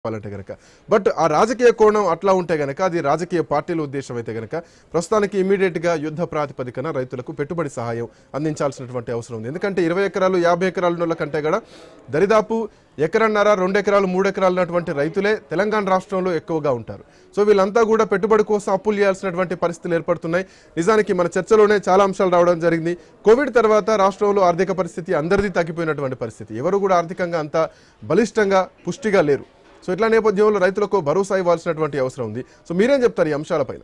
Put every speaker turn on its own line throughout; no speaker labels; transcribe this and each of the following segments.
చెప్పాలంటే గనక బట్ ఆ రాజకీయ కోణం అట్లా ఉంటే గనక అది రాజకీయ పార్టీల ఉద్దేశం అయితే గనక ప్రస్తుతానికి ఇమీడియట్ గా యుద్ధ ప్రాతిపదికన రైతులకు పెట్టుబడి సహాయం అందించాల్సినటువంటి అవసరం ఉంది ఎందుకంటే ఇరవై ఎకరాలు యాభై ఎకరాల నోళ్ళ కంటే కూడా దరిదాపు ఎకరన్నర రెండు ఎకరాలు మూడు ఎకరాలు ఉన్నటువంటి రైతులే తెలంగాణ రాష్ట్రంలో ఎక్కువగా ఉంటారు సో వీళ్ళంతా కూడా పెట్టుబడి కోసం అప్పులు చేయాల్సినటువంటి పరిస్థితులు ఏర్పడుతున్నాయి నిజానికి మన చర్చలోనే చాలా అంశాలు రావడం జరిగింది కోవిడ్ తర్వాత రాష్ట్రంలో ఆర్థిక పరిస్థితి అందరిది తగ్గిపోయినటువంటి పరిస్థితి ఎవరు కూడా ఆర్థికంగా అంత బలిష్టంగా పుష్టిగా లేరు సో ఇట్లా నేపథ్యంలో రైతులకు భరోసా ఇవ్వాల్సినటువంటి అవసరం ఉంది సో మీరేం చెప్తారు ఈ అంశాలపైన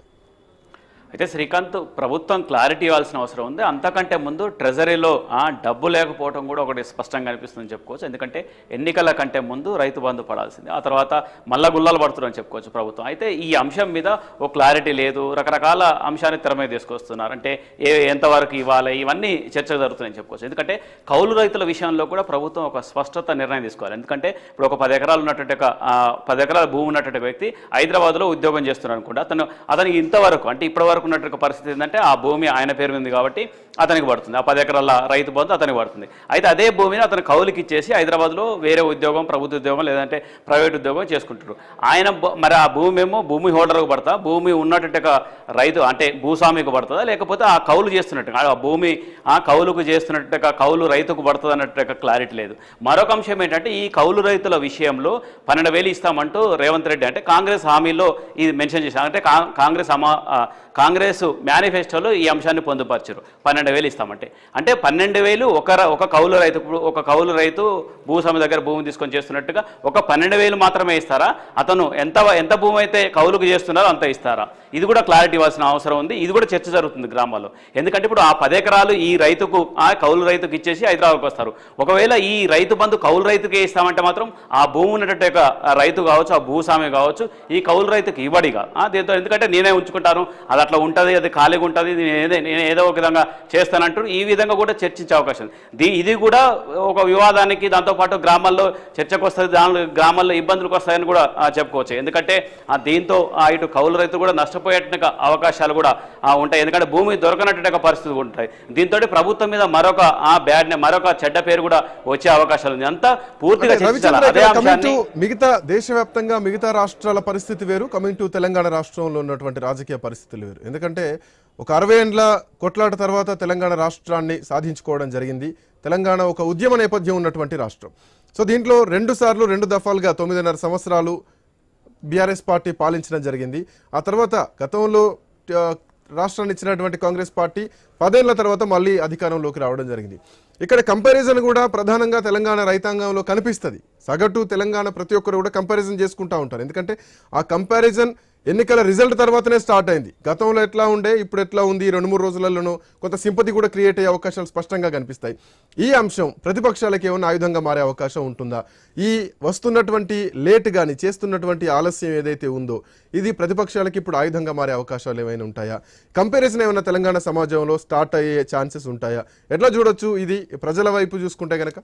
అయితే శ్రీకాంత్ ప్రభుత్వం క్లారిటీ ఇవ్వాల్సిన అవసరం ఉంది అంతకంటే ముందు ట్రెజరీలో ఆ, డబ్బు లేకపోవడం కూడా ఒకటి స్పష్టంగా అనిపిస్తుందని చెప్పుకోవచ్చు ఎందుకంటే ఎన్నికల కంటే ముందు రైతు బంధు పడాల్సింది ఆ తర్వాత మళ్ళా గుల్లాలు పడుతుందని చెప్పుకోవచ్చు ప్రభుత్వం అయితే ఈ అంశం మీద ఓ క్లారిటీ లేదు రకరకాల అంశాన్ని తెర మీద తీసుకొస్తున్నారు అంటే ఏ ఎంతవరకు ఇవ్వాలి ఇవన్నీ చర్చ జరుగుతుందని చెప్పుకోవచ్చు ఎందుకంటే కౌలు రైతుల విషయంలో కూడా ప్రభుత్వం ఒక స్పష్టత నిర్ణయం తీసుకోవాలి ఎందుకంటే ఇప్పుడు ఒక పది ఎకరాలు ఉన్నటువంటి ఒక ఆ, పది ఎకరాల భూమి ఉన్నటువంటి ఒక వ్యక్తి హైదరాబాద్లో ఉద్యోగం చేస్తున్నాడు అనుకుంటే అతను అతనికి ఇంతవరకు అంటే ఇప్పటి వరకు ఉన్నటువంటి పరిస్థితి ఏంటంటే ఆ భూమి ఆయన పేరు మీద ఉంది కాబట్టి అతనికి పడుతుంది ఆ పది ఎకరాల రైతు బంధు అతనికి పడుతుంది అయితే అదే భూమిని అతను కౌలుకి ఇచ్చేసి హైదరాబాద్లో వేరే ఉద్యోగం ప్రభుత్వ ఉద్యోగం లేదంటే ప్రైవేట్ ఉద్యోగం చేసుకుంటారు ఆయన బ- మరి ఆ భూమి ఏమో భూమి హోల్డర్కు పడతా భూమి ఉన్నటువంటి ఒక రైతు అంటే భూస్వామికి పడుతుందా లేకపోతే ఆ కౌలు చేస్తున్నట్టు ఆ భూమి ఆ కౌలుకు చేస్తున్నట్టు ఒక కౌలు రైతుకు పడుతుంది అన్నట్టు క్లారిటీ లేదు మరొక అంశం ఏంటంటే ఈ కౌలు రైతుల విషయంలో పన్నెండు వేలు ఇస్తామంటూ రేవంత్ రెడ్డి అంటే కాంగ్రెస్ హామీలో ఇది మెన్షన్ చేశారు అంటే కా- కాంగ్రెస్ అమా ఆ, కాంగ్రెస్ మేనిఫెస్టోలో ఈ అంశాన్ని పొందుపరిచారు పన్నెండు వేలు ఇస్తామంటే అంటే పన్నెండు వేలు ఒక ర- ఒక కౌలు రైతు ఇప్పుడు ఒక కౌలు రైతు భూస్వామి దగ్గర భూమి తీసుకొని చేస్తున్నట్టుగా ఒక పన్నెండు వేలు మాత్రమే ఇస్తారా అతను ఎంత ఎంత భూమి అయితే కౌలుకు చేస్తున్నారో అంత ఇస్తారా ఇది కూడా క్లారిటీ ఇవ్వాల్సిన అవసరం ఉంది ఇది కూడా చర్చ జరుగుతుంది గ్రామాల్లో ఎందుకంటే ఇప్పుడు ఆ పది ఎకరాలు ఈ రైతుకు ఆ కౌలు రైతుకు ఇచ్చేసి హైదరాబాద్కి వస్తారు ఒకవేళ ఈ రైతు బంధు కౌలు రైతుకే ఇస్తామంటే మాత్రం ఆ భూమి ఉన్నటువంటి ఒక రైతు కావచ్చు ఆ భూస్వామి కావచ్చు ఈ కౌలు రైతుకి ఇవ్వడిగా ఆ, దీంతో ఎందుకంటే నేనే ఉంచుకుంటాను అది అట్లా ఉంటుంది అది ఖాళీగా ఉంటుంది ఇది నేనే నేను ఏదో ఒక విధంగా చేస్తానంటూ ఈ విధంగా కూడా చర్చించే అవకాశం ఉంది. దీ ఇది కూడా ఒక వివాదానికి దాంతోపాటు గ్రామాల్లో చర్చకు వస్తుంది దానిలో గ్రామాల్లో ఇబ్బందులకు వస్తాయని కూడా ఆ, చెప్పుకోవచ్చు ఎందుకంటే ఆ, దీంతో ఆ, ఇటు కౌలు రైతు కూడా నష్టపోయేట అవకాశాలు కూడా ఆ, ఉంటాయి ఎందుకంటే భూమి దొరకనట్టు పరిస్థితులు ఉంటాయి దీంతో ప్రభుత్వం మీద మరొక ఆ బ్యాడ్ మరొక చెడ్డ పేరు కూడా వచ్చే అవకాశాలు ఉంది అంతా పూర్తిగా
అంటే
చర్చించాలి
రవిచంద్ర
అదే
ఇక్కడ కమింగ్ టు
అంశాన్ని
మిగతా దేశవ్యాప్తంగా మిగతా రాష్ట్రాల పరిస్థితి వేరు కమింగ్ టు తెలంగాణ రాష్ట్రంలో ఉన్నటువంటి రాజకీయ పరిస్థితులు వేరు ఎందుకంటే ఒక అరవై ఏండ్ల కొట్లాట తర్వాత తెలంగాణ రాష్ట్రాన్ని సాధించుకోవడం జరిగింది తెలంగాణ ఒక ఉద్యమ నేపథ్యం ఉన్నటువంటి రాష్ట్రం సో దీంట్లో రెండు సార్లు రెండు దఫాలుగా తొమ్మిదిన్నర సంవత్సరాలు బీఆర్ఎస్ పార్టీ పాలించడం జరిగింది ఆ తర్వాత గతంలో ఆ, రాష్ట్రాన్ని ఇచ్చినటువంటి కాంగ్రెస్ పార్టీ పదేళ్ల తర్వాత మళ్ళీ అధికారంలోకి రావడం జరిగింది ఇక్కడ కంపారిజన్ కూడా ప్రధానంగా తెలంగాణ రైతాంగంలో కనిపిస్తుంది సగటు తెలంగాణ ప్రతి ఒక్కరు కూడా కంపారిజన్ చేసుకుంటా ఉంటారు ఎందుకంటే ఆ కంపారిజన్ ఎన్నికల రిజల్ట్ తర్వాతనే స్టార్ట్ అయింది గతంలో ఎట్లా ఉండే ఇప్పుడు ఎట్లా ఉంది ఈ రెండు మూడు రోజులలోనూ కొంత సింపతి కూడా క్రియేట్ అయ్యే అవకాశాలు స్పష్టంగా కనిపిస్తాయి ఈ అంశం ప్రతిపక్షాలకు ఏమైనా ఆయుధంగా మారే అవకాశం ఉంటుందా ఈ వస్తున్నటువంటి లేట్ కానీ చేస్తున్నటువంటి ఆలస్యం ఏదైతే ఉందో ఇది ప్రతిపక్షాలకి ఇప్పుడు ఆయుధంగా మారే అవకాశాలు ఏమైనా ఉంటాయా కంపారిజన్ ఏమైనా తెలంగాణ సమాజంలో స్టార్ట్ అయ్యే ఛాన్సెస్ ఉంటాయా ఎట్లా చూడొచ్చు ఇది ప్రజల వైపు చూసుకుంటే గనక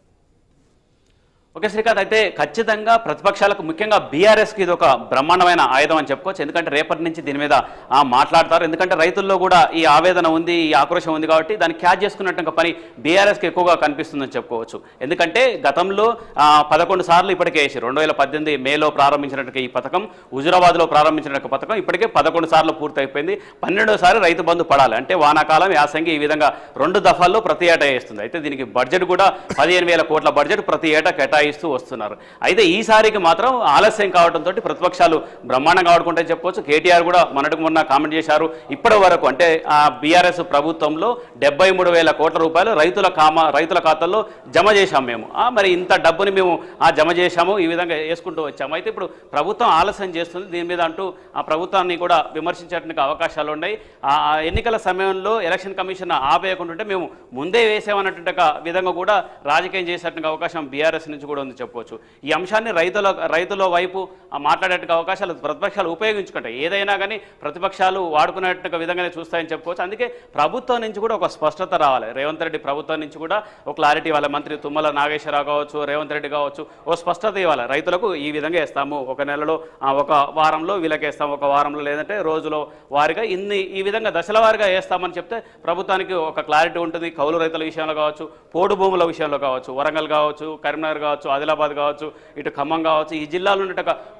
ఓకే శ్రీకాంత్ అయితే ఖచ్చితంగా ప్రతిపక్షాలకు ముఖ్యంగా బీఆర్ఎస్కి ఇది ఒక బ్రహ్మాండమైన ఆయుధం అని చెప్పుకోవచ్చు ఎందుకంటే రేపటి నుంచి దీని మీద ఆ, మాట్లాడతారు ఎందుకంటే రైతుల్లో కూడా ఈ ఆవేదన ఉంది ఈ ఆక్రోశం ఉంది కాబట్టి దాన్ని క్యాచ్ చేసుకున్నట్టు పని బీఆర్ఎస్కి ఎక్కువగా కనిపిస్తుందని చెప్పుకోవచ్చు ఎందుకంటే గతంలో ఆ, పదకొండు సార్లు ఇప్పటికే వేసి రెండు వేల పద్దెనిమిది మేలో ప్రారంభించినట్టు ఈ పథకం హుజురాబాద్లో ప్రారంభించిన పథకం ఇప్పటికే పదకొండు సార్లు పూర్తయిపోయింది పన్నెండోసారి రైతు బంధు పడాలి అంటే వానాకాలం యాసంగి ఈ విధంగా రెండు దఫాల్లో ప్రతి ఏటా వేస్తుంది అయితే దీనికి బడ్జెట్ కూడా పదిహేను వేల కోట్ల బడ్జెట్ ప్రతి ఏటా కేటాయిస్తూ వస్తున్నారు అయితే ఈసారికి మాత్రం ఆలస్యం కావడంతో ప్రతిపక్షాలు బ్రహ్మాండంగా ఆడుకుంటే చెప్పుకోవచ్చు కేటీఆర్ కూడా మొన్నటికి మొన్న కామెంట్ చేశారు ఇప్పటి వరకు అంటే ఆ బీఆర్ఎస్ ప్రభుత్వంలో డెబ్బై మూడు వేల కోట్ల రూపాయలు రైతుల కామ రైతుల ఖాతాల్లో జమ చేశాం మేము ఆ, మరి ఇంత డబ్బుని మేము ఆ జమ చేశాము ఈ విధంగా వేసుకుంటూ వచ్చాము అయితే ఇప్పుడు ప్రభుత్వం ఆలస్యం చేస్తుంది దీని మీద అంటూ ఆ ప్రభుత్వాన్ని కూడా విమర్శించడానికి అవకాశాలు ఉన్నాయి ఆ ఆ ఎన్నికల సమయంలో ఎలక్షన్ కమిషన్ ఆపేయకుంటుంటే మేము ముందే వేసామన్నటువంటి ఒక విధంగా కూడా రాజకీయం చేసేటువంటి అవకాశం బీఆర్ఎస్ నుంచి కూడా ఉంది చెప్పుకోవచ్చు ఈ అంశాన్ని రైతుల రైతుల వైపు ఆ మాట్లాడేట్టుగా అవకాశాలు ప్రతిపక్షాలు ఉపయోగించుకుంటాయి ఏదైనా కానీ ప్రతిపక్షాలు వాడుకునేట్టుగా విధంగానే చూస్తాయని చెప్పుకోవచ్చు అందుకే ప్రభుత్వం నుంచి కూడా ఒక స్పష్టత రావాలి రేవంత్ రెడ్డి ప్రభుత్వం నుంచి కూడా ఒక క్లారిటీ ఇవ్వాలి మంత్రి తుమ్మల నాగేశ్వరరావు కావచ్చు రేవంత్ రెడ్డి కావచ్చు ఓ స్పష్టత ఇవ్వాలి రైతులకు ఈ విధంగా ఇస్తాము ఒక నెలలో ఆ, ఒక వారంలో వీళ్ళకి వేస్తాం ఒక వారంలో లేదంటే రోజులో వారిగా ఇన్ని ఈ విధంగా దశల వారిగా వేస్తామని చెప్తే ప్రభుత్వానికి ఒక క్లారిటీ ఉంటుంది కౌలు రైతుల విషయంలో కావచ్చు పోడు భూముల విషయంలో కావచ్చు వరంగల్ కావచ్చు కరీంనగర్ కావచ్చు ఆదిలాబాద్ కావచ్చు ఇటు ఖమ్మం కావచ్చు ఈ జిల్లాలో ఉన్నట్టు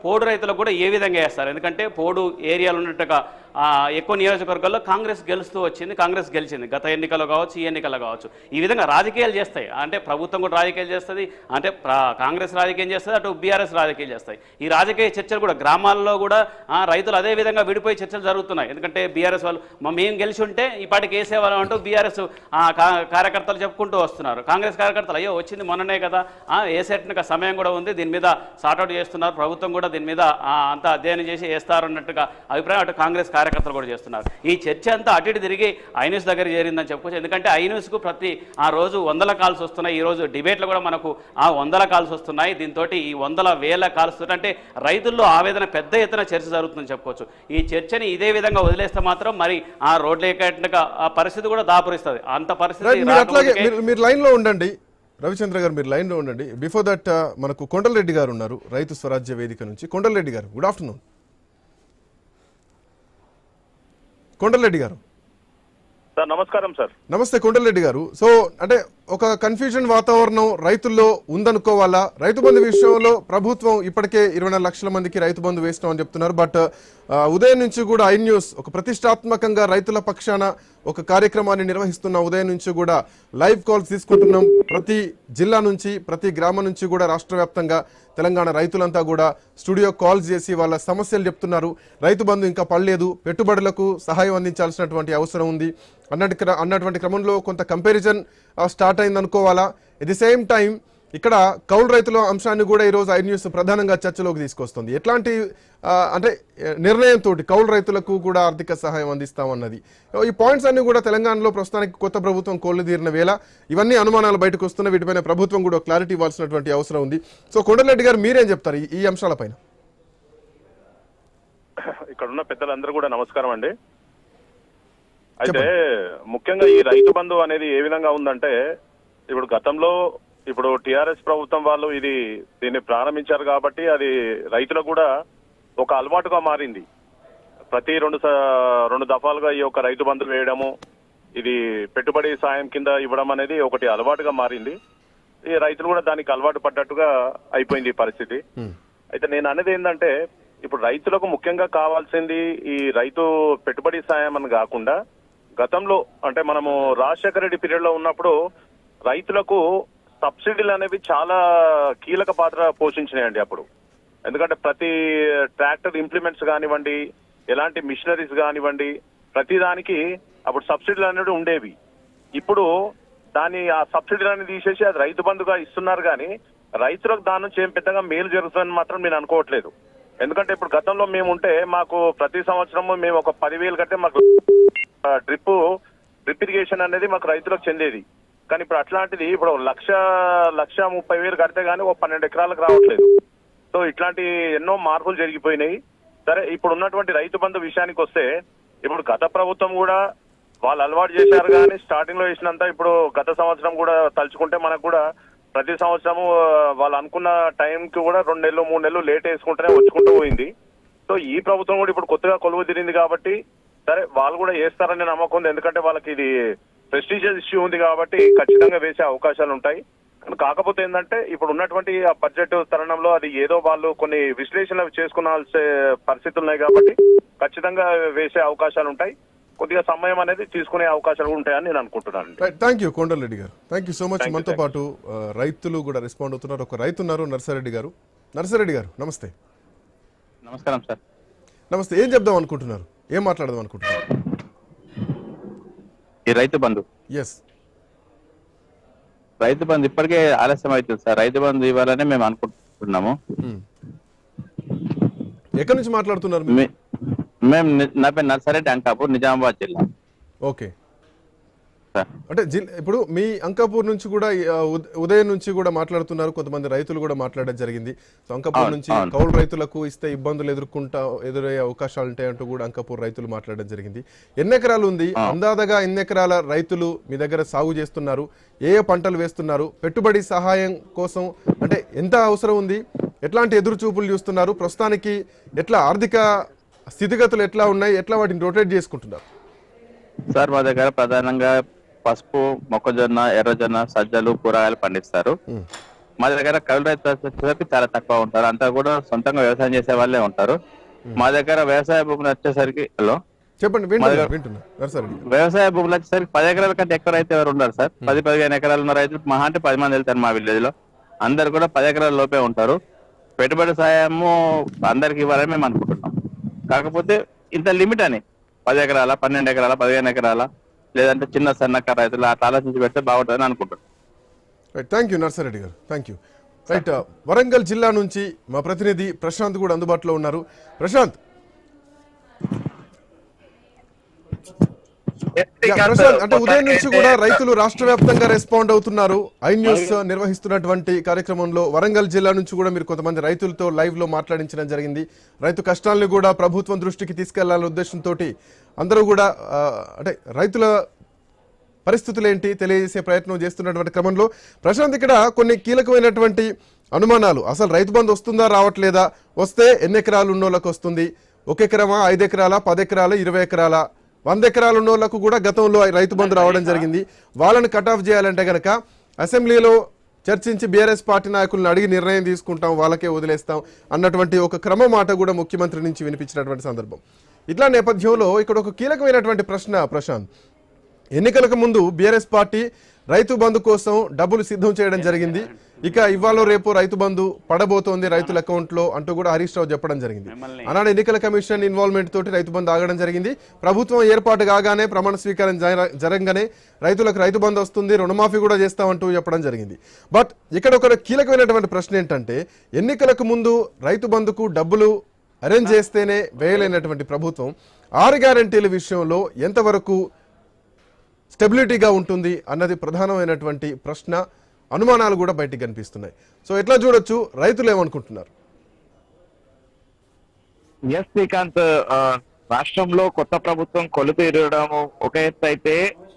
పోడు రైతులకు కూడా ఏ విధంగా వేస్తారు ఎందుకంటే పోడు ఏరియాలో ఉన్నట్టుగా ఆ, ఎక్కువ నియోజకవర్గాల్లో కాంగ్రెస్ గెలుస్తూ వచ్చింది కాంగ్రెస్ గెలిచింది గత ఎన్నికల్లో కావచ్చు ఈ ఎన్నికల్లో కావచ్చు ఈ విధంగా రాజకీయాలు చేస్తాయి అంటే ప్రభుత్వం కూడా రాజకీయాలు చేస్తుంది అంటే ప్ర- కాంగ్రెస్ రాజకీయం చేస్తుంది అటు బీఆర్ఎస్ రాజకీయాలు చేస్తాయి ఈ రాజకీయ చర్చలు కూడా గ్రామాల్లో కూడా ఆ, రైతులు అదే విధంగా విడిపోయి చర్చలు జరుగుతున్నాయి ఎందుకంటే బీఆర్ఎస్ వాళ్ళు "మా మేము గెలిచి ఉంటే ఈ పాటికి వేసేవాళ్ళం అంటూ బీఆర్ఎస్ కార్యకర్తలు చెప్పుకుంటూ వస్తున్నారు కాంగ్రెస్ కార్యకర్తలు అయ్యో వచ్చింది మొన్ననే కదా ఆ, వేసేట్టుగా సమయం కూడా ఉంది దీని మీద సార్ట్అవుట్ చేస్తున్నారు ప్రభుత్వం కూడా దీని మీద ఆ, అంతా అధ్యయనం చేసి వేస్తారు అన్నట్టుగా అభిప్రాయం అటు కాంగ్రెస్ కార్యకర్తలు కూడా చేస్తున్నారు ఈ చర్చ అంతా అటు ఇటు తిరిగి ఐన్యూస్ దగ్గర చేరిందని చెప్పుకోవచ్చు ఎందుకంటే ఐన్యూస్కు ప్రతి ఆ రోజు వందల కాల్స్ వస్తున్నాయి ఈ రోజు డిబేట్లు కూడా మనకు ఆ వందల కాల్స్ వస్తున్నాయి దీంతో ఈ వందల వేల కాల్స్ తోటి అంటే రైతుల్లో ఆవేదన పెద్ద ఎత్తున చర్చ జరుగుతుందని చెప్పుకోవచ్చు ఈ చర్చని ఇదే విధంగా వదిలేస్తే మాత్రం మరి ఆ రోడ్లు ఎక్కట్టుగా ఆ పరిస్థితి కూడా దాపురిస్తుంది అంత పరిస్థితి
రైట్ మీరు అట్లాగే
రాకముందుకే-
మీరు మీరు లైన్లో ఉండండి రవిచంద్ర గారు మీరు లైన్లో ఉండండి బిఫోర్ దట్ మనకు కొండలరెడ్డి గారు ఉన్నారు రైతు స్వరాజ్య వేదిక నుంచి కొండలరెడ్డి గారు గుడ్ ఆఫ్టర్నూన్ కొండలరెడ్డి గారు
సార్ నమస్కారం సార్
నమస్తే కొండలరెడ్డి గారు సో అంటే ఒక కన్ఫ్యూజన్ వాతావరణం రైతుల్లో ఉందనుకోవాలా రైతు బంధు విషయంలో ప్రభుత్వం ఇప్పటికే ఇరవై నాలుగు లక్షల మందికి రైతు బంధు వేస్తామని చెప్తున్నారు బట్ ఆ, ఉదయం నుంచి కూడా ఐ న్యూస్ ఒక ప్రతిష్టాత్మకంగా రైతుల పక్షాన ఒక కార్యక్రమాన్ని నిర్వహిస్తున్న ఉదయం నుంచి కూడా లైవ్ కాల్స్ తీసుకుంటున్నాం ప్రతి జిల్లా నుంచి ప్రతి గ్రామం నుంచి కూడా రాష్ట్ర వ్యాప్తంగా తెలంగాణ రైతులంతా కూడా స్టూడియో కాల్స్ చేసి వాళ్ళ సమస్యలు చెప్తున్నారు రైతు బంధు ఇంకా పడలేదు పెట్టుబడులకు సహాయం అందించాల్సినటువంటి అవసరం ఉంది అన్నట్టు క్ర- అన్నటువంటి క్రమంలో కొంత కంపారిజన్ స్టార్ట్ అయింది అనుకోవాలా ఎట్ ది సేమ్ టైం ఇక్కడ కౌలు రైతుల అంశాన్ని కూడా ఈరోజు ఐ న్యూస్ ప్రధానంగా చర్చలోకి తీసుకొస్తుంది ఎట్లాంటి ఆ, అంటే ఏ, నిర్ణయంతో కౌలు రైతులకు కూడా ఆర్థిక సహాయం అందిస్తామన్నది ఈ పాయింట్స్ అన్ని కూడా తెలంగాణలో ప్రస్తుతానికి కొత్త ప్రభుత్వం కోళ్లు తీరిన వేళ ఇవన్నీ అనుమానాలు బయటకు వస్తున్న వీటిపైన ప్రభుత్వం కూడా క్లారిటీ ఇవ్వాల్సినటువంటి అవసరం ఉంది సో కొండలరెడ్డి గారు మీరేం చెప్తారు ఈ- ఈ అంశాలపైన
ఇక్కడ ఉన్న పెద్దలందరూ కూడా నమస్కారం అండి అయితే ముఖ్యంగా ఈ రైతు బంధు అనేది ఏ విధంగా ఉందంటే ఇప్పుడు గతంలో ఇప్పుడు టిఆర్ఎస్ ప్రభుత్వం వాళ్ళు ఇది దీన్ని ప్రారంభించారు కాబట్టి అది రైతులకు కూడా ఒక అలవాటుగా మారింది ప్రతి రెండు స- రెండు దఫాలుగా ఈ యొక్క రైతు బంధు వేయడము ఇది పెట్టుబడి సాయం కింద ఇవ్వడం అనేది ఒకటి అలవాటుగా మారింది ఈ రైతులు కూడా దానికి అలవాటు పడ్డట్టుగా అయిపోయింది ఈ పరిస్థితి అయితే నేను అనేది ఏంటంటే ఇప్పుడు రైతులకు ముఖ్యంగా కావాల్సింది ఈ రైతు పెట్టుబడి సాయం అని కాకుండా గతంలో అంటే మనము రాజశేఖర రెడ్డి పీరియడ్ లో ఉన్నప్పుడు రైతులకు సబ్సిడీలు అనేవి చాలా కీలక పాత్ర పోషించినాయండి అప్పుడు ఎందుకంటే ప్రతి ట్రాక్టర్ ఇంప్లిమెంట్స్ కానివ్వండి ఎలాంటి మిషనరీస్ కానివ్వండి ప్రతి దానికి అప్పుడు సబ్సిడీలు అనేవి ఉండేవి ఇప్పుడు దాని ఆ సబ్సిడీలని తీసేసి అది రైతు బంధుగా ఇస్తున్నారు కానీ రైతులకు దాని నుంచి ఏం పెద్దగా మేలు జరుగుతుందని మాత్రం నేను అనుకోవట్లేదు ఎందుకంటే ఇప్పుడు గతంలో మేము ఉంటే మాకు ప్రతి సంవత్సరము మేము ఒక పదివేలు కట్టే మాకు డ్రిప్ డ్రిప్ ఇరిగేషన్ అనేది మాకు రైతులకు చెందేది కానీ ఇప్పుడు అట్లాంటిది ఇప్పుడు లక్ష లక్ష ముప్పై వేలు కడితే గానీ ఒక పన్నెండు ఎకరాలకు రావట్లేదు సో ఇట్లాంటి ఎన్నో మార్పులు జరిగిపోయినాయి సరే ఇప్పుడు ఉన్నటువంటి రైతు బంధు విషయానికి వస్తే ఇప్పుడు గత ప్రభుత్వం కూడా వాళ్ళు అలవాటు చేశారు కానీ స్టార్టింగ్ లో వేసినంత ఇప్పుడు గత సంవత్సరం కూడా తలుచుకుంటే మనకు కూడా ప్రతి సంవత్సరము ఆ, వాళ్ళు అనుకున్న టైంకి కూడా రెండు నెలలు మూడు నెలలు లేట్ వేసుకుంటూనే వచ్చుకుంటూ పోయింది సో ఈ ప్రభుత్వం కూడా ఇప్పుడు కొత్తగా కొలువు తిరిగింది కాబట్టి సరే వాళ్ళు కూడా వేస్తారని నమ్మకం ఉంది ఎందుకంటే వాళ్ళకి ఇది ప్రెస్టీజియస్ ఇష్యూ ఉంది కాబట్టి ఖచ్చితంగా వేసే అవకాశాలు ఉంటాయి కానీ కాకపోతే ఏంటంటే ఇప్పుడు ఉన్నటువంటి ఆ బడ్జెట్ తరుణంలో అది ఏదో వాళ్ళు కొన్ని విశ్లేషణలు చేసుకునాల్సే పరిస్థితులు ఉన్నాయి కాబట్టి ఖచ్చితంగా వేసే అవకాశాలు ఉంటాయి కొద్దిగా సమయం అనేది తీసుకునే అవకాశాలు ఉంటాయని నేను అనుకుంటున్నాను
right thank you Kondala Reddy garu thank you so much
Thank you,
మనతో
thank
పాటు ఆ, రైతులు కూడా రెస్పాండ్ అవుతున్నారు ఒక రైతు ఉన్నారు నర్సారెడ్డి గారు నర్సారెడ్డి గారు నమస్తే
నమస్కారం సార్
నమస్తే ఏం చెప్దాం అనుకుంటున్నారు ఏం మాట్లాడదాం అనుకుంటున్నారు
ఈ రైతు బంధు
ఎస్
రైతు బంధు ఇప్పటికే ఆలస్యం అవుతుంది సార్ రైతు బంధు ఇవ్వాలని మేము అనుకుంటున్నాము
ఎక్కడి నుంచి మాట్లాడుతున్నారు మీరు?
మీ- మేము ని- నా పేరు నర్సారెడ్డి అంకాపూర్ నిజామాబాద్ జిల్లా
ఓకే
సార్
అంటే జిల్ ఇప్పుడు మీ అంకాపూర్ నుంచి కూడా ఆ, ఉద- ఉదయం నుంచి కూడా మాట్లాడుతున్నారు కొంతమంది రైతులు కూడా మాట్లాడడం జరిగింది సో అంకాపూర్
అవును,
నుంచి
అవును.
కౌలు రైతులకు ఇస్తే ఇబ్బందులు ఎదుర్కొంటా ఎదురయ్యే అవకాశాలు ఉంటాయంటూ కూడా అంకాపూర్ రైతులు మాట్లాడడం జరిగింది ఎన్ని ఎకరాలు ఉంది అందాదగా ఎన్ని ఎకరాల రైతులు మీ దగ్గర సాగు చేస్తున్నారు ఏ ఏ పంటలు వేస్తున్నారు పెట్టుబడి సహాయం కోసం అంటే ఎంత అవసరం ఉంది ఎట్లాంటి ఎదురు చూపులు చూస్తున్నారు ప్రస్తుతానికి ఎట్లా ఆర్థిక స్థితిగతులు ఎట్లా ఉన్నాయి ఎట్లా వాటిని రొటేట్ చేసుకుంటున్నారు
సార్ మా దగ్గర ప్రధానంగా పసుపు మొక్కజొన్న ఎర్రజొన్న సజ్జలు కూరగాయలు పండిస్తారు మా దగ్గర కౌలు రైతులు వచ్చేసరికి చాలా తక్కువ ఉంటారు అంతా కూడా సొంతంగా వ్యవసాయం చేసే వాళ్ళే ఉంటారు మా దగ్గర వ్యవసాయ భూములు వచ్చేసరికి హలో
చెప్పండి వింటున్నా వింటున్నా నర్సరెడ్డి గారు
వ్యవసాయ భూములు వచ్చేసరికి పది ఎకరాల కంటే ఎక్కువ రైతు ఎవరు ఉన్నారు సార్ పది పదిహేను ఎకరాలు ఉన్న రైతులు మహా అంటే పది మంది వెళ్తారు మా విలేజ్ లో అందరు కూడా పది ఎకరాల లోపే ఉంటారు పెట్టుబడి సాయము అందరికి ఇవ్వాలని మేము అనుకుంటున్నాం కాకపోతే ఇంత లిమిట్ అని పది ఎకరాల పన్నెండు ఎకరాల పదిహేను ఎకరాల లేదంటే చిన్న సన్నకారు రైతులు అట్లా ఆలోచించి పెడితే బాగుంటుందని అనుకుంటున్నాం
రైట్ థ్యాంక్ యూ నర్సారెడ్డి గారు థ్యాంక్ యూ రైట్ వరంగల్ జిల్లా నుంచి మా ప్రతినిధి ప్రశాంత్ కూడా అందుబాటులో ఉన్నారు ప్రశాంత్ యా, ప్రశాంత్ అంటే ఉదయం నుంచి కూడా రైతులు రాష్ట్ర వ్యాప్తంగా రెస్పాండ్ అవుతున్నారు ఐ న్యూస్ నిర్వహిస్తున్నటువంటి కార్యక్రమంలో వరంగల్ జిల్లా నుంచి కూడా మీరు కొంతమంది రైతులతో లైవ్ లో మాట్లాడించడం జరిగింది రైతు కష్టాలను కూడా ప్రభుత్వం దృష్టికి తీసుకెళ్లాలనే ఉద్దేశంతో అందరూ కూడా ఆ, అంటే రైతుల పరిస్థితులు ఏంటి తెలియజేసే ప్రయత్నం చేస్తున్నటువంటి క్రమంలో ప్రశాంత్ ఇక్కడ కొన్ని కీలకమైనటువంటి అనుమానాలు అసలు రైతు బంధు వస్తుందా రావట్లేదా వస్తే ఎన్ని ఎకరాలు ఉన్నోళ్ళకి వస్తుంది ఒక ఎకరమా ఐదు ఎకరాల పది ఎకరాల ఇరవై ఎకరాల వంద ఎకరాలు ఉన్నోళ్ళకు కూడా గతంలో రైతు బంధు రావడం జరిగింది వాళ్ళని కట్ ఆఫ్ చేయాలంటే గనక అసెంబ్లీలో చర్చించి బీఆర్ఎస్ పార్టీ నాయకులను అడిగి నిర్ణయం తీసుకుంటాం వాళ్ళకే వదిలేస్తాం అన్నటువంటి ఒక క్రమ మాట కూడా ముఖ్యమంత్రి నుంచి వినిపించినటువంటి సందర్భం ఇట్లా నేపథ్యంలో ఇక్కడ ఒక కీలకమైనటువంటి ప్రశ్న ప్రశాంత్ ఎన్నికలకు ముందు బీఆర్ఎస్ పార్టీ రైతు బంధు కోసం డబ్బులు సిద్ధం చేయడం జరిగింది ఇక ఇవాళ రేపు రైతు బంధు పడబోతోంది రైతుల అకౌంట్ లో అంటూ కూడా హరీష్ రావు చెప్పడం జరిగింది
మిమ్మల్ని-
ఆనాడు ఎన్నికల కమిషన్ ఇన్వాల్వ్మెంట్ తోటి రైతు బంధు ఆగడం జరిగింది ప్రభుత్వం ఏర్పాటు కాగానే ప్రమాణ స్వీకారం జర- జరగగానే రైతులకు రైతు బంధు వస్తుంది రుణమాఫీ కూడా చేస్తామంటూ చెప్పడం జరిగింది బట్ ఇక్కడ ఒక కీలకమైనటువంటి ప్రశ్న ఏంటంటే ఎన్నికలకు ముందు రైతు బంధుకు డబ్బులు అరేంజ్ చేస్తేనే వేయలేనటువంటి ప్రభుత్వం ఆరు గ్యారంటీల విషయంలో ఎంతవరకు స్టెబిలిటీగా ఉంటుంది అన్నది ప్రధానమైనటువంటి ప్రశ్న అనుమానాలు కూడా బయటికి కనిపిస్తున్నాయి సో ఎట్లా చూడొచ్చు రైతులు ఏమనుకుంటున్నారు
ఎస్ శ్రీకాంత్ ఆ, రాష్ట్రంలో కొత్త ప్రభుత్వం కొలుపు ఇరవడము ఒక ఎత్తు అయితే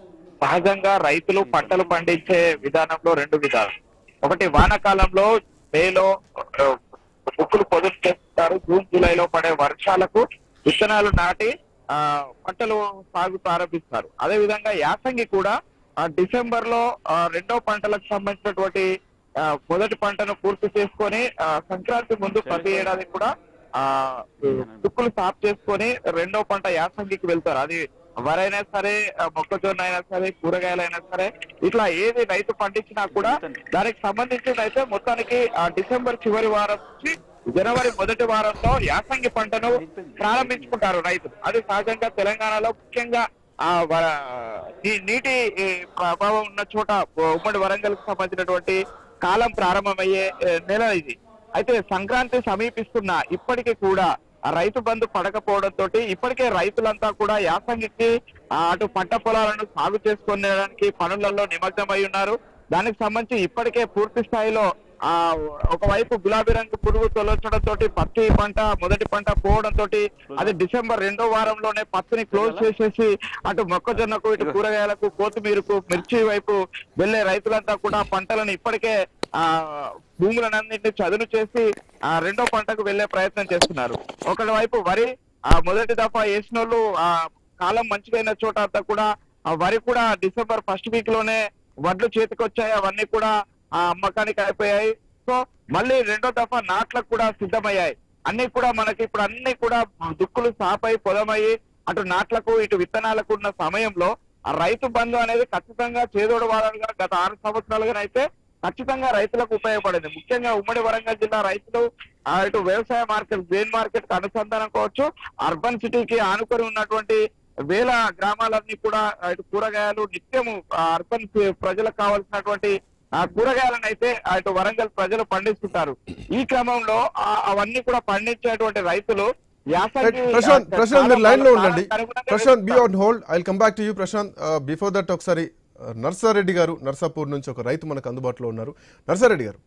సహజంగా రైతులు పంటలు పండించే విధానంలో రెండు విధాలు ఒకటి వానాకాలంలో మేలో ఆ, బుక్కులు పొదుపు చేస్తారు జూన్ జూలైలో పడే వర్షాలకు విత్తనాలు నాటి ఆ పంటలు సాగు ప్రారంభిస్తారు అదే విధంగా యాసంగి కూడా ఆ డిసెంబర్ లో ఆ, రెండో పంటలకు సంబంధించినటువంటి ఆ, మొదటి పంటను పూర్తి చేసుకొని ఆ, సంక్రాంతి ముందు ప్రతి ఏడాది కూడా ఆ దుక్కులు సాఫ్ చేసుకొని రెండో పంట యాసంగికి వెళ్తారు అది వరైనా సరే ఆ, మొక్కజొన్న అయినా సరే కూరగాయలైనా సరే ఇట్లా ఏది రైతు పండించినా కూడా దానికి సంబంధించింది అయితే మొత్తానికి ఆ డిసెంబర్ చివరి వారం నుంచి జనవరి మొదటి వారంలో యాసంగి పంటను ప్రారంభించుకుంటారు రైతులు అది సహజంగా తెలంగాణలో ముఖ్యంగా ఆ వ- నీ- నీటి ఈ, ప్రభావం ఉన్న చోట ఉమ్మడి వరంగల్ కు సంబంధించినటువంటి కాలం ప్రారంభమయ్యే ఏ, నెల ఇది అయితే సంక్రాంతి సమీపిస్తున్న ఇప్పటికీ కూడా ఆ రైతు బంధు పడకపోవడంతో ఇప్పటికే రైతులంతా కూడా యాసంగికి ఆ, అటు పంట పొలాలను సాగు చేసుకునేడానికి పనులలో నిమగ్నమై ఉన్నారు దానికి సంబంధించి ఇప్పటికే పూర్తి స్థాయిలో ఆ ఒకవైపు గులాబీ రంగు పురుగు తొలచడం తోటి పత్తి పంట మొదటి పంట పోవడం తోటి అది డిసెంబర్ రెండో వారంలోనే పత్తిని క్లోజ్ చేసేసి అటు మొక్కజొన్నకు ఇటు కూరగాయలకు కొత్తిమీరకు మిర్చి వైపు వెళ్లే రైతులంతా కూడా పంటలను ఇప్పటికే ఆ భూములన్నింటినీ చదును చేసి ఆ రెండో పంటకు వెళ్లే ప్రయత్నం చేస్తున్నారు ఒకటి వైపు వరి ఆ మొదటి దఫా వేసిన వాళ్ళు ఆ కాలం మంచిదైన చోట అంతా కూడా ఆ వరి కూడా డిసెంబర్ ఫస్ట్ వీక్ లోనే వడ్లు చేతికొచ్చాయి అవన్నీ కూడా ఆ అమ్మకానికి అయిపోయాయి సో మళ్ళీ రెండో దఫా నాట్లకు కూడా సిద్ధమయ్యాయి అన్ని కూడా మనకి ఇప్పుడు అన్ని కూడా దుక్కులు సాపై పొదమయ్యి అటు నాట్లకు ఇటు విత్తనాలకు ఉన్న సమయంలో ఆ రైతు బంధు అనేది ఖచ్చితంగా చేదోడు వారాలుగా గత ఆరు సంవత్సరాలుగా అయితే ఖచ్చితంగా రైతులకు ఉపయోగపడింది ముఖ్యంగా ఉమ్మడి వరంగల్ జిల్లా రైతులు ఆ ఇటు వ్యవసాయ మార్కెట్ గ్రెయిన్ మార్కెట్ కు అనుసంధానం కావచ్చు అర్బన్ సిటీకి ఆనుకొని ఉన్నటువంటి వేల గ్రామాలన్నీ కూడా ఆ ఇటు కూరగాయలు నిత్యము ఆ అర్బన్ సి- ప్రజలకు కావాల్సినటువంటి ఆ కూరగాయలను అయితే ఆ ఇటు వరంగల్ ప్రజలు పండిస్తుంటారు ఈ క్రమంలో ఆ- అవన్నీ కూడా పండించేటువంటి రైతులు యాసంగి
ప్రశాంత్
ఆ,
ప్రశాంత్ మీరు లైన్ లో ఉండండి
కాలానికి అనుగుణంగా
ప్రశాంత్ బీ
వేస్తారు.
On hold I come back to you Prashanth before that ఒకసారి uh, నర్సారెడ్డి గారు నర్సాపూర్ నుంచి ఒక రైతు మనకు అందుబాటులో ఉన్నారు నర్సారెడ్డి గారు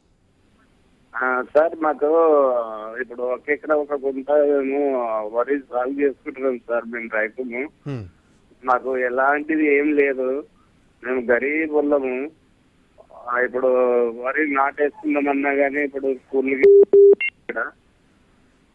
ఆ, సార్ మాకు ఇప్పుడు ఒక ఎకరా ఒక గుంట మేము వరి సాగు చేసుకుంటున్నాం సార్ మేము రైతుము
Hmm.
మాకు ఎలాంటిది ఏం లేదు మేము గరీబ్ వాళ్ళము ఆ, ఇప్పుడు వరి నాటేసుకుందామన్నా కానీ ఇప్పుడు స్కూల్కి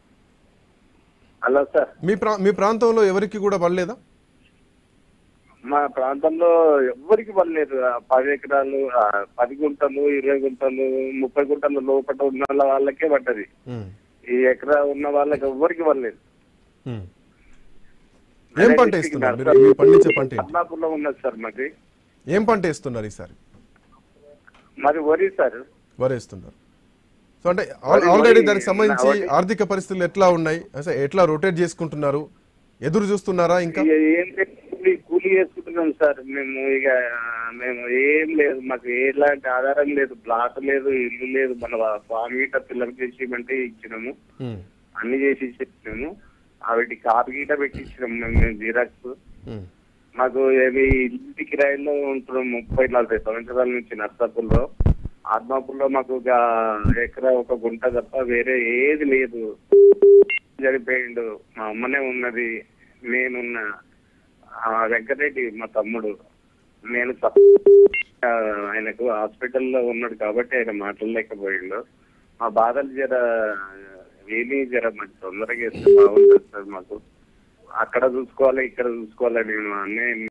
హలో సార్
మీ ప్రా మీ ప్రాంతంలో ఎవరికి కూడా పడలేదా
మా ప్రాంతంలో ఎవ్వరికి పడలేదు ఆ పది ఎకరాలు ఆ పది గుంటలు ఇరవై గుంటలు ముప్పై గుంటల లోపల ఉన్న వాళ్ళకే పడ్డది
ఉమ్,
ఈ ఎకరా ఉన్న వాళ్ళకి ఎవ్వరికి పడలేదు
ఉమ్. ఏం పంట వేస్తున్నారు మీరు మీరు పండించే పంట ఏంటి
అల్లాపూర్లో ఉన్నది సార్ మాది
ఏం పంట వేస్తున్నారు ఈసారి
మాది వరి సార్
వరి వేస్తున్నారు సో అంటే ఆల్- ఆల్రెడీ దానికి సంబంధించి ఆర్థిక పరిస్థితులు ఎట్లా ఉన్నాయి అసలు ఎట్లా రొటేట్ చేసుకుంటున్నారు ఎదురు చూస్తున్నారా ఇంకా
ఇక ఏం లేదు, కూలీ కూలీ చేసుకుంటున్నాం సార్ మేము ఇక మేము ఏం లేదు మాకు ఎలాంటి ఆధారం లేదు ప్లాట్ లేదు ఇల్లు లేదు మన ఫామ్ గీట పిల్లలకి చేసి ఇవ్వమంటే ఇచ్చినాము
ఉమ్,
అన్ని చేసి ఇచ్చినాము ఆవిడ కాపీ గీట పెట్టి ఇచ్చినాము మేము మేము జిరాక్స్
ఉమ్,
మాకు ఏమి ఇంటి కిరాయిలో ఉంటున్నాం ముప్పై నలభై సంవత్సరాల నుంచి నర్సాపూర్లో ఆత్మాపూర్లో మాకు ఒక ఎకరా ఒక గుంట తప్ప వేరే ఏది లేదు చనిపోయిండు మా అమ్మనే ఉన్నది నేనున్నా ఆ వెంకటరెడ్డి మా తమ్ముడు నేను తప్ప ఆ, ఆయనకు హాస్పిటల్లో ఉన్నాడు కాబట్టి ఆయన మాట్లాడలేకపోయిండు మా బాధలు జర ఏమీ జర మంచి తొందరగా వేస్తే బాగుంటుంది సార్ మాకు అక్కడ చూసుకోవాలి ఇక్కడ చూసుకోవాలి నేను అన్నీ